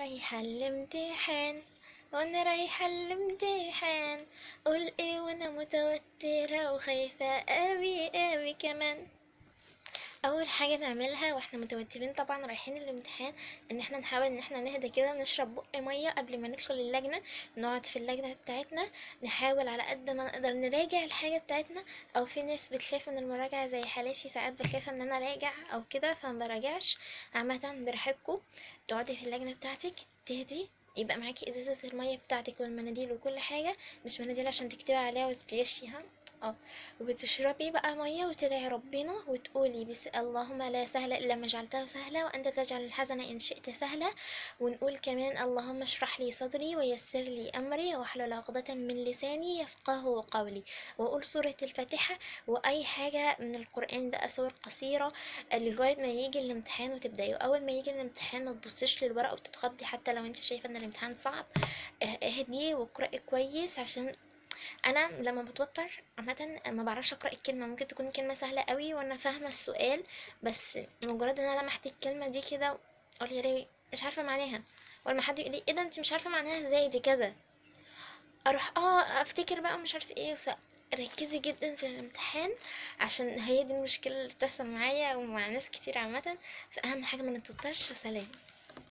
رايحة الامتحان وانا رايحة الامتحان قول ايه وانا متوترة وخايفة اوي اوي كمان اول حاجة نعملها واحنا متوترين طبعا رايحين الامتحان ان احنا نحاول ان احنا نهدى كده نشرب بق مية قبل ما ندخل اللجنة نقعد في اللجنة بتاعتنا نحاول على قد ما نقدر نراجع الحاجة بتاعتنا او في ناس بتخاف من المراجعة زي حالاتي ساعات بخاف ان انا راجع او كده فما براجعش عامة براحتكم تقعدي في اللجنة بتاعتك تهدي يبقى معاكي ازازة المية بتاعتك والمناديل وكل حاجة مش مناديل عشان تكتبي عليها وتتغشيها اه وبتشربي بقى مية وتدعي ربنا وتقولي بس اللهم لا سهل إلا ما جعلته سهلا وأنت تجعل الحزن إن شئت سهلا ونقول كمان اللهم اشرح لي صدري ويسر لي أمري واحلل عقدة من لساني يفقه قولي وأقول سورة الفاتحة وأي حاجة من القرآن بقى سور قصيرة لغاية ما يجي الامتحان وتبدأي وأول ما يجي الامتحان ما تبصيش للورق وتتخضي حتى لو انت شايفة ان الامتحان صعب اهدي واقرأي كويس عشان انا لما بتوتر عامه ما بعرفش اقرا الكلمه ممكن تكون كلمه سهله قوي وانا فاهمه السؤال بس مجرد ان انا لمحت الكلمه دي كده اقول يا لهوي مش عارفه معناها ولما حد يقول لي ايه ده انت مش عارفه معناها ازاي دي كذا اروح اه افتكر بقى مش عارفه ايه فركزي جدا في الامتحان عشان هي دي المشكله اللي بتحصل معايا ومع ناس كتير عامه فاهم حاجه ما نتوترش وسلام